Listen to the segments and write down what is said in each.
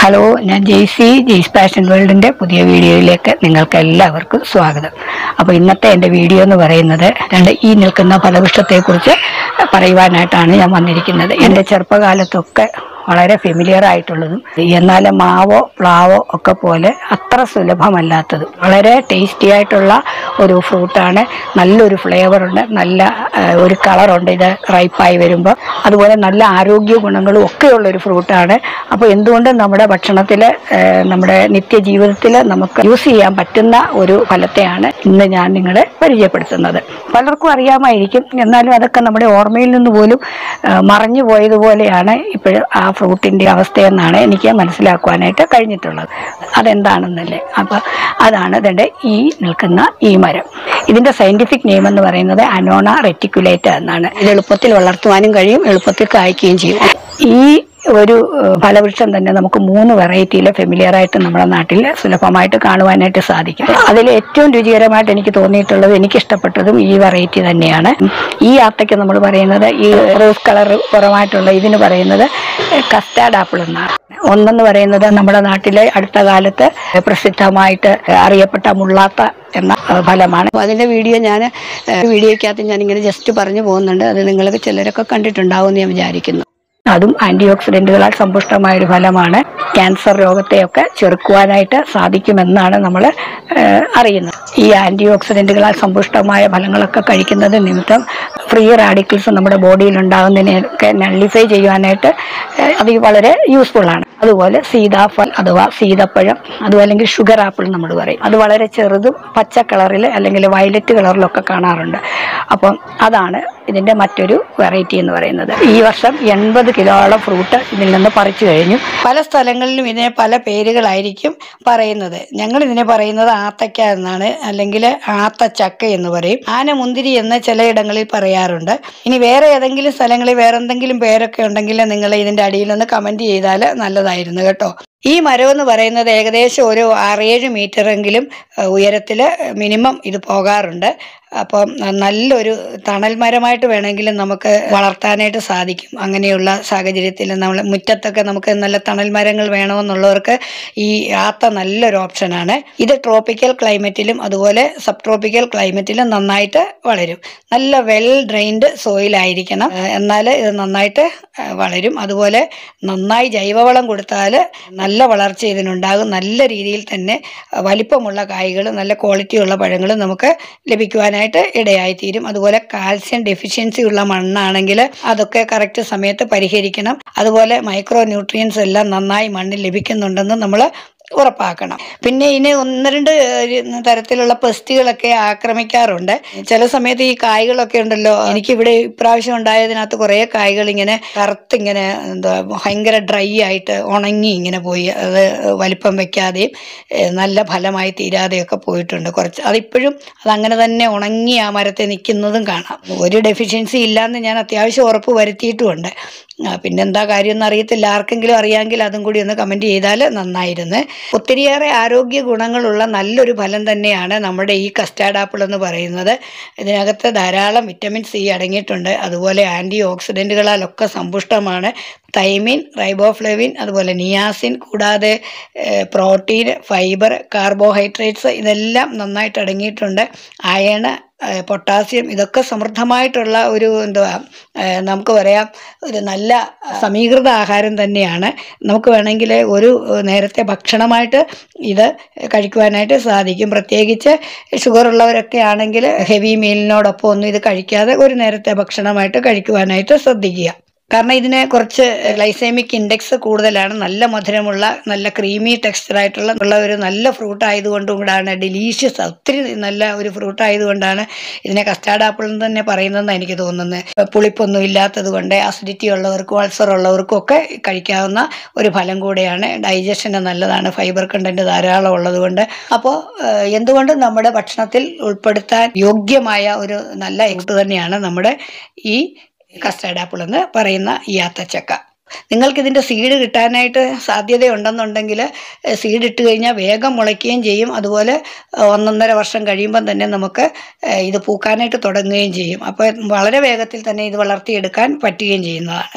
Hello ഞാൻ Jaicy Jaise passion വേൾഡിന്റെ പുതിയ വീഡിയോയിലേക്ക് നിങ്ങൾക്ക് എല്ലാവർക്കും സ്വാഗതം അപ്പോൾ ഇന്നത്തെ എൻ്റെ വീഡിയോ എന്ന് പറയുന്നത് രണ്ട് ഈ നിൽക്കുന്ന ഫലവൃക്ഷത്തെക്കുറിച്ച് പറയുവാനായിട്ടാണ് ഞാൻ വന്നിരിക്കുന്നത് എൻ്റെ ചെറുപ്പകാലത്തൊക്കെ വളരെ ഫെമിലിയർ ആയിട്ടുള്ളതും എന്നാൽ മാവോ പ്ലാവോ ഒക്കെ പോലെ അത്ര സുലഭമല്ലാത്തതും വളരെ ടേസ്റ്റി ആയിട്ടുള്ള ഒരു ഫ്രൂട്ടാണ് നല്ലൊരു ഫ്ലേവറുണ്ട് നല്ല ആ, ഒരു കളറുണ്ട് ഇത് റൈപ്പായി വരുമ്പോൾ അതുപോലെ നല്ല ആരോഗ്യ ഗുണങ്ങളും ഒക്കെയുള്ള ഒരു ഫ്രൂട്ടാണ് അപ്പോൾ എന്തുകൊണ്ടും നമ്മുടെ ഭക്ഷണത്തിൽ നമ്മുടെ നിത്യജീവിതത്തിൽ നമുക്ക് യൂസ് ചെയ്യാൻ പറ്റുന്ന ഒരു ഫലത്തെയാണ് ഇന്ന് ഞാൻ നിങ്ങളെ പരിചയപ്പെടുത്തുന്നത് പലർക്കും അറിയാമായിരിക്കും എന്നാലും അതൊക്കെ നമ്മുടെ ഓർമ്മയിൽ നിന്ന് പോലും ആ, മറഞ്ഞു പോയതുപോലെയാണ് ഇപ്പോഴും ആ ഫ്രൂട്ടിൻ്റെ അവസ്ഥയെന്നാണ് എനിക്ക് മനസ്സിലാക്കുവാനായിട്ട് കഴിഞ്ഞിട്ടുള്ളത് അതെന്താണെന്നല്ലേ അപ്പോൾ അതാണ് ഇതിൻ്റെ ഈ നിൽക്കുന്ന ഈ മരം ഇതിൻ്റെ സയൻറ്റിഫിക് നെയിം എന്ന് പറയുന്നത് അനോണ റെറ്റിക്കുലേറ്റ എന്നാണ് ഇത് എളുപ്പത്തിൽ വളർത്തുവാനും കഴിയും എളുപ്പത്തിൽ കായ്ക്കുകയും ചെയ്യും ഈ ഒരു ഏഹ്, ഫലവൃക്ഷം തന്നെ നമുക്ക് മൂന്ന് വെറൈറ്റിയിൽ ഫെമിലിയർ ആയിട്ട് നമ്മുടെ നാട്ടിൽ സുലഭമായിട്ട് കാണുവാനായിട്ട് സാധിക്കും അതിൽ ഏറ്റവും രുചികരമായിട്ട് എനിക്ക് തോന്നിയിട്ടുള്ളത് എനിക്ക് ഇഷ്ടപ്പെട്ടതും ഈ വെറൈറ്റി തന്നെയാണ് ഈ ആത്തയ്ക്ക് നമ്മൾ പറയുന്നത് ഈ റോസ് കളർ കുറവായിട്ടുള്ള ഇതിന് പറയുന്നത് കസ്റ്റാർഡ് ആപ്പിൾ എന്നാണ് ഒന്നെന്ന് പറയുന്നത് നമ്മുടെ നാട്ടിലെ അടുത്ത കാലത്ത് പ്രസിദ്ധമായിട്ട് അറിയപ്പെട്ട മുള്ളാത്ത എന്ന ഏഹ്, ഫലമാണ് അപ്പോൾ അതിൻ്റെ വീഡിയോ ഞാൻ ഏഹ്, വീഡിയോയ്ക്കകത്ത് ഞാനിങ്ങനെ ജസ്റ്റ് പറഞ്ഞു പോകുന്നുണ്ട് അത് നിങ്ങൾക്ക് ചിലരൊക്കെ കണ്ടിട്ടുണ്ടാവും എന്ന് ഞാൻ വിചാരിക്കുന്നു അതും ആന്റി ഓക്സിഡന്റുകളാൽ സമ്പുഷ്ടമായ ഒരു ഫലമാണ് ക്യാൻസർ രോഗത്തെയൊക്കെ ചെറുക്കുവാനായിട്ട് സാധിക്കുമെന്നാണ് നമ്മൾ അറിയുന്നത് ഈ ആന്റി ഓക്സിഡന്റുകളാൽ സമ്പുഷ്ടമായ ഫലങ്ങളൊക്കെ കഴിക്കുന്നത് നിമിത്തം ഫ്രീ റാഡിക്കിൾസ് നമ്മുടെ ബോഡിയിൽ ഉണ്ടാകുന്നതിനെയൊക്കെ നള്ളിഫൈ ചെയ്യുവാനായിട്ട് ഏഹ്, അത് വളരെ യൂസ്ഫുൾ ആണ് അതുപോലെ സീതാഫൽ അഥവാ സീതപ്പഴം അതുപോലെ അല്ലെങ്കിൽ ഷുഗർ ആപ്പിൾ നമ്മൾ പറയും അത് വളരെ ചെറുതും പച്ച കളറിൽ അല്ലെങ്കിൽ വയലറ്റ് കളറിലൊക്കെ കാണാറുണ്ട് അപ്പം അതാണ് ഇതിൻ്റെ മറ്റൊരു വെറൈറ്റി എന്ന് പറയുന്നത് ഈ വർഷം എൺപത് കിലോളം ഫ്രൂട്ട് ഇതിൽ നിന്ന് പറിച്ചു കഴിഞ്ഞു പല സ്ഥലങ്ങളിലും ഇതിനെ പല പേരുകളായിരിക്കും പറയുന്നത് ഞങ്ങൾ ഇതിനെ പറയുന്നത് ആത്തക്ക എന്നാണ് അല്ലെങ്കിൽ ആത്തച്ചക്ക എന്ന് പറയും ആനമുന്തിരി എന്ന് ചിലയിടങ്ങളിൽ പറയാറുണ്ട് ഇനി വേറെ ഏതെങ്കിലും സ്ഥലങ്ങളിൽ വേറെ എന്തെങ്കിലും പേരൊക്കെ ഉണ്ടെങ്കിൽ നിങ്ങൾ ഇതിൻ്റെ അടിയിൽ ഒന്ന് കമൻറ്റ് ചെയ്താൽ നല്ലതായിരുന്നു കേട്ടോ ഈ മരം എന്ന് പറയുന്നത് ഏകദേശം ഒരു ആറേഴ് മീറ്ററെങ്കിലും ഉയരത്തിൽ മിനിമം ഇത് പോകാറുണ്ട് അപ്പം നല്ലൊരു തണൽ മരമായിട്ട് വേണമെങ്കിലും നമുക്ക് വളർത്താനായിട്ട് സാധിക്കും അങ്ങനെയുള്ള സാഹചര്യത്തിൽ നമ്മൾ മുറ്റത്തൊക്കെ നമുക്ക് നല്ല തണൽ മരങ്ങൾ വേണമെന്നുള്ളവർക്ക് ഈ ആത്ത നല്ലൊരു ഓപ്ഷനാണ് ഇത് ട്രോപ്പിക്കൽ ക്ലൈമറ്റിലും അതുപോലെ സബ് ട്രോപ്പിക്കൽ ക്ലൈമറ്റിലും നന്നായിട്ട് വളരും നല്ല വെൽ ഡ്രെയിൻഡ് സോയിലായിരിക്കണം എന്നാൽ ഇത് നന്നായിട്ട് ആ, വളരും അതുപോലെ നന്നായി ജൈവവളം കൊടുത്താൽ നല്ല വളർച്ച ഇതിനുണ്ടാകും നല്ല രീതിയിൽ തന്നെ ആ, വലിപ്പമുള്ള കായ്കൾ നല്ല ക്വാളിറ്റിയുള്ള പഴങ്ങൾ നമുക്ക് ലഭിക്കുവാനായിട്ട് ഇടയായിത്തീരും അതുപോലെ കാൽസ്യം ഡെഫിഷ്യൻസി ഉള്ള മണ്ണാണെങ്കിൽ അതൊക്കെ കറക്റ്റ് സമയത്ത് പരിഹരിക്കണം അതുപോലെ മൈക്രോ ന്യൂട്രിയൻസ് എല്ലാം നന്നായി മണ്ണിൽ ലഭിക്കുന്നുണ്ടെന്ന് നമ്മൾ ഉറപ്പാക്കണം പിന്നെ ഇതിന് ഒന്ന് രണ്ട് ഏഹ്, തരത്തിലുള്ള പെസ്റ്റുകളൊക്കെ ആക്രമിക്കാറുണ്ട് ചില സമയത്ത് ഈ കായ്കളൊക്കെ ഉണ്ടല്ലോ എനിക്കിവിടെ ഇപ്രാവശ്യം ഉണ്ടായതിനകത്ത് കുറേ കായ്കൾ ഇങ്ങനെ കറുത്തിങ്ങനെ എന്താ ഭയങ്കര ഡ്രൈ ആയിട്ട് ഉണങ്ങി ഇങ്ങനെ പോയി അത് വലിപ്പം വെക്കാതെയും ഏഹ്, നല്ല ഫലമായി തീരാതെയൊക്കെ പോയിട്ടുണ്ട് കുറച്ച് അതിപ്പോഴും അതങ്ങനെ തന്നെ ഉണങ്ങി ആ മരത്തെ നിൽക്കുന്നതും കാണാം ഒരു ഡെഫിഷ്യൻസി ഇല്ലാന്ന് ഞാൻ അത്യാവശ്യം ഉറപ്പ് വരുത്തിയിട്ടുമുണ്ട് ആ, പിന്നെന്താ കാര്യമൊന്നും അറിയത്തില്ല ആർക്കെങ്കിലും അറിയാമെങ്കിൽ അതും കൂടി ഒന്ന് കമൻറ്റ് ചെയ്താൽ നന്നായിരുന്നു ഒത്തിരിയേറെ ആരോഗ്യ ഗുണങ്ങളുള്ള നല്ലൊരു ഫലം തന്നെയാണ് നമ്മുടെ ഈ കസ്റ്റാർഡ് ആപ്പിൾ എന്ന് പറയുന്നത് ഇതിനകത്ത് ധാരാളം വിറ്റമിൻ സി അടങ്ങിയിട്ടുണ്ട് അതുപോലെ ആൻറ്റി ഓക്സിഡൻറ്റുകളാലൊക്കെ സമ്പുഷ്ടമാണ് തൈമിൻ റൈബോഫ്ലെവിൻ അതുപോലെ നിയാസിൻ കൂടാതെ ഏഹ്, പ്രോട്ടീൻ ഫൈബർ കാർബോഹൈഡ്രേറ്റ്സ് ഇതെല്ലാം നന്നായിട്ട് അടങ്ങിയിട്ടുണ്ട് അയണ് ഏഹ്, പൊട്ടാസ്യം ഇതൊക്കെ സമൃദ്ധമായിട്ടുള്ള ഒരു എന്തുവാ ഏഹ്, നമുക്ക് പറയാം ഒരു നല്ല സമീകൃത ആഹാരം തന്നെയാണ് നമുക്ക് വേണമെങ്കിൽ ഒരു നേരത്തെ ഭക്ഷണമായിട്ട് ഇത് കഴിക്കുവാനായിട്ട് സാധിക്കും പ്രത്യേകിച്ച് ഷുഗർ ഉള്ളവരൊക്കെ ആണെങ്കിൽ ഹെവി മീലിനോടൊപ്പം ഒന്നും ഇത് കഴിക്കാതെ ഒരു നേരത്തെ ഭക്ഷണമായിട്ട് കഴിക്കുവാനായിട്ട് ശ്രദ്ധിക്കുക കാരണം ഇതിന് കുറച്ച് ഗ്ലൈസേമിക് ഇൻഡെക്സ് കൂടുതലാണ് നല്ല മധുരമുള്ള നല്ല ക്രീമി ടെക്സ്ചർ ആയിട്ടുള്ള ഉള്ള ഒരു നല്ല ഫ്രൂട്ട് ആയതുകൊണ്ടും കൂടാണ് ഡെലീഷ്യസ് ഒത്തിരി നല്ല ഒരു ഫ്രൂട്ട് ആയതുകൊണ്ടാണ് ഇതിനെ കസ്റ്റാർഡ് ആപ്പിൾ എന്ന് തന്നെ പറയുന്നതെന്ന് എനിക്ക് തോന്നുന്നത് പുളിപ്പൊന്നും ഇല്ലാത്തത് കൊണ്ട് അസിഡിറ്റി ഉള്ളവർക്കും അൾസർ ഉള്ളവർക്കും ഒക്കെ കഴിക്കാവുന്ന ഒരു ഫലം കൂടെയാണ് ഡൈജഷന് നല്ലതാണ് ഫൈബർ കണ്ടന്റ് ധാരാളം ഉള്ളത് കൊണ്ട് അപ്പോൾ എന്തുകൊണ്ടും നമ്മുടെ ഭക്ഷണത്തിൽ ഉൾപ്പെടുത്താൻ യോഗ്യമായ ഒരു നല്ല ഫ്രൂട്ട് തന്നെയാണ് നമ്മുടെ ഈ കസ്റ്റാർഡ് ആപ്പിൾ എന്ന് പറയുന്ന ഈ ആത്തച്ചക്ക നിങ്ങൾക്ക് ഇതിൻ്റെ സീഡ് കിട്ടാനായിട്ട് സാധ്യതയുണ്ടെന്നുണ്ടെങ്കിൽ സീഡ് ഇട്ട് കഴിഞ്ഞാൽ വേഗം മുളയ്ക്കുകയും ചെയ്യും അതുപോലെ ഏഹ്, ഒന്നൊന്നര വർഷം കഴിയുമ്പം തന്നെ നമുക്ക് ഏഹ്, ഇത് പൂക്കാനായിട്ട് തുടങ്ങുകയും ചെയ്യും അപ്പോൾ വളരെ വേഗത്തിൽ തന്നെ ഇത് വളർത്തിയെടുക്കാൻ പറ്റുകയും ചെയ്യുന്നതാണ്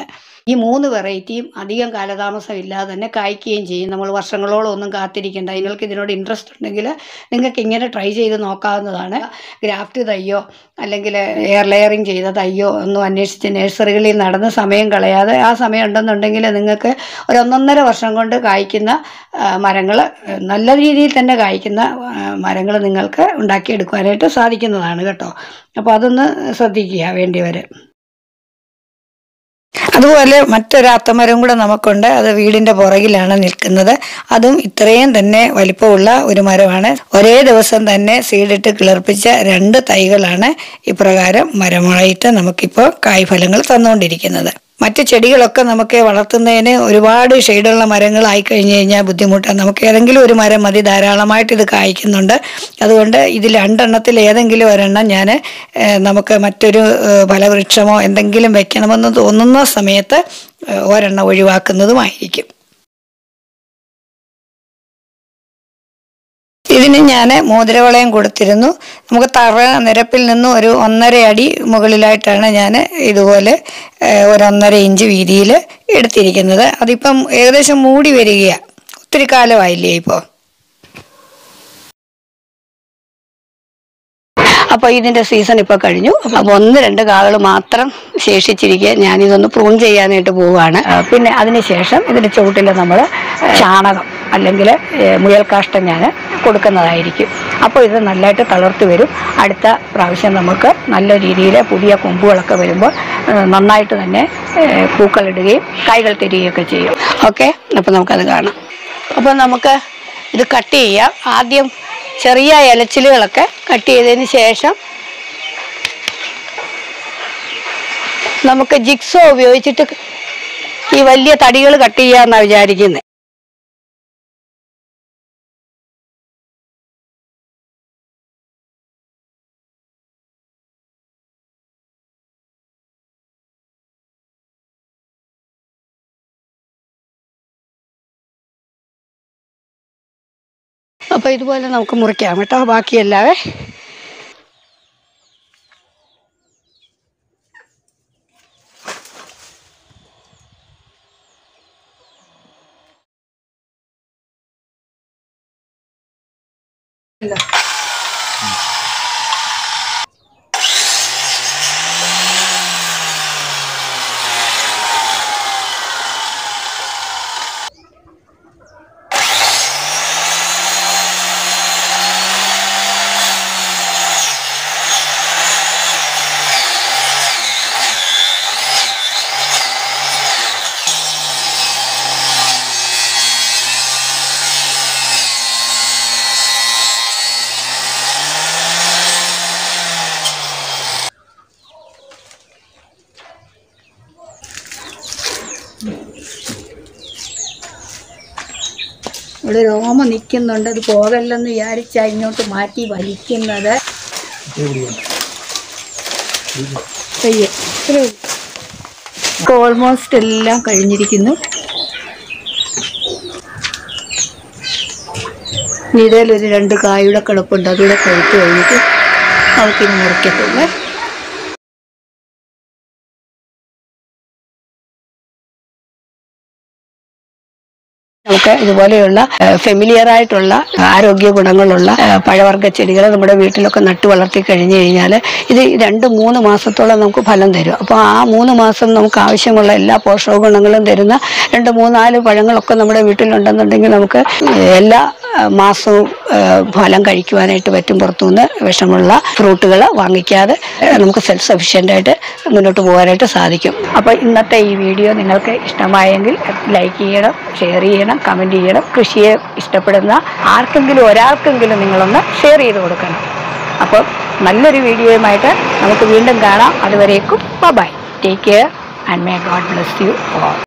ഈ മൂന്ന് വെറൈറ്റിയും അധികം കാലതാമസം ഇല്ലാതെ തന്നെ കായ്ക്കുകയും ചെയ്യും നമ്മൾ വർഷങ്ങളോളം ഒന്നും കാത്തിരിക്കേണ്ട നിങ്ങൾക്ക് ഇതിനോട് ഇൻട്രസ്റ്റ് ഉണ്ടെങ്കിൽ നിങ്ങൾക്ക് ഇങ്ങനെ ട്രൈ ചെയ്ത് നോക്കാവുന്നതാണ് ഗ്രാഫ്റ്റ് തയ്യോ അല്ലെങ്കിൽ എയർ ലെയറിങ് ചെയ്ത തയ്യോ ഒന്നും അന്വേഷിച്ച് നഴ്സറികളിൽ നടന്ന് സമയം കളയാതെ ആ സമയം ഉണ്ടെന്നുണ്ടെങ്കിൽ നിങ്ങൾക്ക് ഒരു ഒന്നൊന്നര വർഷം കൊണ്ട് കായ്ക്കുന്ന മരങ്ങൾ നല്ല രീതിയിൽ തന്നെ കായ്ക്കുന്ന മരങ്ങൾ നിങ്ങൾക്ക് ഉണ്ടാക്കിയെടുക്കുവാനായിട്ട് സാധിക്കുന്നതാണ് കേട്ടോ അപ്പോൾ അതൊന്ന് ശ്രദ്ധിക്കുക വേണ്ടിയവർ അതുപോലെ മറ്റൊരു അത്തമരം കൂടെ നമുക്കുണ്ട് അത് വീടിന്റെ പുറകിലാണ് നിൽക്കുന്നത് അതും ഇത്രയും തന്നെ വലിപ്പമുള്ള ഒരു മരമാണ് ഒരേ ദിവസം തന്നെ സീഡിട്ട് കിളിർപ്പിച്ച രണ്ട് തൈകളാണ് ഇപ്രകാരം മരമായിട്ട് നമുക്കിപ്പോൾ കായ്ഫലങ്ങൾ തന്നുകൊണ്ടിരിക്കുന്നത് മറ്റ് ചെടികളൊക്കെ നമുക്ക് വളർത്തുന്നതിന് ഒരുപാട് ഷെയ്ഡുള്ള മരങ്ങളായി കഴിഞ്ഞ് കഴിഞ്ഞാൽ ബുദ്ധിമുട്ടാണ് നമുക്ക് ഏതെങ്കിലും ഒരു മരം മതി ധാരാളമായിട്ട് ഇത് കായ്ക്കുന്നുണ്ട് അതുകൊണ്ട് ഇതിൽ രണ്ടെണ്ണത്തിൽ ഏതെങ്കിലും ഒരെണ്ണം ഞാൻ നമുക്ക് മറ്റൊരു ഏഹ്, ഫലവൃക്ഷമോ എന്തെങ്കിലും വെക്കണമെന്ന് തോന്നുന്ന സമയത്ത് ഏഹ്, ഒരെണ്ണം ഒഴിവാക്കുന്നതുമായിരിക്കും ഇതിന് ഞാൻ മോതിരവളയം കൊടുത്തിരുന്നു നമുക്ക് തറ നിരപ്പിൽ നിന്നും ഒരു ഒന്നര അടി മുകളിലായിട്ടാണ് ഞാൻ ഇതുപോലെ ഏഹ്, ഒരു ഒന്നര ഇഞ്ച് വീതിയിൽ എടുത്തിരിക്കുന്നത് അതിപ്പം ഏകദേശം മൂടി വരികയാണ് ഒത്തിരി കാലമായില്ലേ ഇപ്പോൾ അപ്പോൾ ഇതിന്റെ സീസൺ ഇപ്പോൾ കഴിഞ്ഞു അപ്പോൾ ഒന്ന് രണ്ട് കാകൾ മാത്രം ശേഷിച്ചിരിക്കുക ഞാനിതൊന്ന് പ്രൂൺ ചെയ്യാനായിട്ട് പോവുകയാണ് ആ, പിന്നെ അതിനുശേഷം ഇതിന്റെ ചുവട്ടിൽ നമ്മൾ ചാണകം അല്ലെങ്കിൽ മുയൽക്കാഷ്ടം ഞാൻ കൊടുക്കുന്നതായിരിക്കും അപ്പോൾ ഇത് നല്ലതായിട്ട് തളർത്തി വരും അടുത്ത പ്രാവശ്യം നമുക്ക് നല്ല രീതിയിൽ പുതിയ കൊമ്പുകളൊക്കെ വരുമ്പോൾ ആ, നന്നായിട്ട് തന്നെ ഏ, പൂക്കളിടുകയും കായ്കൾ തരികയൊക്കെ ചെയ്യും ഓക്കെ അപ്പോൾ നമുക്കത് കാണാം അപ്പോൾ നമുക്ക് ഇത് കട്ട് ചെയ്യാം ആദ്യം ചെറിയ ഇലച്ചിലുകളൊക്കെ കട്ട് ചെയ്തതിന് ശേഷം നമുക്ക് ജിക്സോ ഉപയോഗിച്ചിട്ട് ഈ വലിയ തടികൾ കട്ട് ചെയ്യാന്നാണ് വിചാരിക്കുന്നത് അപ്പോൾ ഇതുപോലെ നമുക്ക് മുറിക്കാം കേട്ടോ ബാക്കിയല്ലാതെ ഇവിടെ രോമ നിൽക്കുന്നുണ്ട് അത് പോകല്ലെന്ന് വിചാരിച്ചാ ഇങ്ങോട്ട് മാറ്റി വലിക്കുന്നത് പയ്യെ. ഇത്രേ ഉള്ളൂ. ഓൾമോസ്റ്റ് എല്ലാം കഴിഞ്ഞിരിക്കുന്നു ഇനി ഇതിലൊരു രണ്ട് കായുടെ കിടപ്പുണ്ട് അതുകൂടെ കഴിച്ചു കഴിഞ്ഞിട്ട് നമുക്കിനി മുറിക്കത്തുള്ളേ നമുക്ക് ഇതുപോലെയുള്ള ഫെമിലിയർ ആയിട്ടുള്ള ആരോഗ്യ ഗുണങ്ങളുള്ള ആ, പഴവർഗ്ഗ ചെടികൾ നമ്മുടെ വീട്ടിലൊക്കെ നട്ടു വളർത്തി കഴിഞ്ഞു കഴിഞ്ഞാൽ ഇത് രണ്ട് മൂന്ന് മാസത്തോളം നമുക്ക് ഫലം തരും അപ്പോൾ ആ മൂന്ന് മാസം നമുക്ക് ആവശ്യമുള്ള എല്ലാ പോഷക ഗുണങ്ങളും തരുന്ന രണ്ട് മൂന്നാല് പഴങ്ങളൊക്കെ നമ്മുടെ വീട്ടിലുണ്ടെന്നുണ്ടെങ്കിൽ നമുക്ക് എല്ലാ ആ, മാസവും ആ, ഫലം കഴിക്കുവാനായിട്ട് പറ്റും പുറത്തുനിന്ന് വിഷമുള്ള ഫ്രൂട്ടുകൾ വാങ്ങിക്കാതെ ആ, നമുക്ക് സെൽഫ് സഫീഷ്യൻ്റ് ആയിട്ട് മുന്നോട്ട് പോകാനായിട്ട് സാധിക്കും അപ്പോൾ ഇന്നത്തെ ഈ വീഡിയോ നിങ്ങൾക്ക് ഇഷ്ടമായെങ്കിൽ ലൈക്ക് ചെയ്യണം ഷെയർ ചെയ്യണം കമൻറ്റ് ചെയ്യണം കൃഷിയെ ഇഷ്ടപ്പെടുന്ന ആർക്കെങ്കിലും ഒരാൾക്കെങ്കിലും നിങ്ങളൊന്ന് ഷെയർ ചെയ്ത് കൊടുക്കണം അപ്പോൾ നല്ലൊരു വീഡിയോയുമായിട്ട് നമുക്ക് വീണ്ടും കാണാം അതുവരേക്കും bye take care and may God bless you all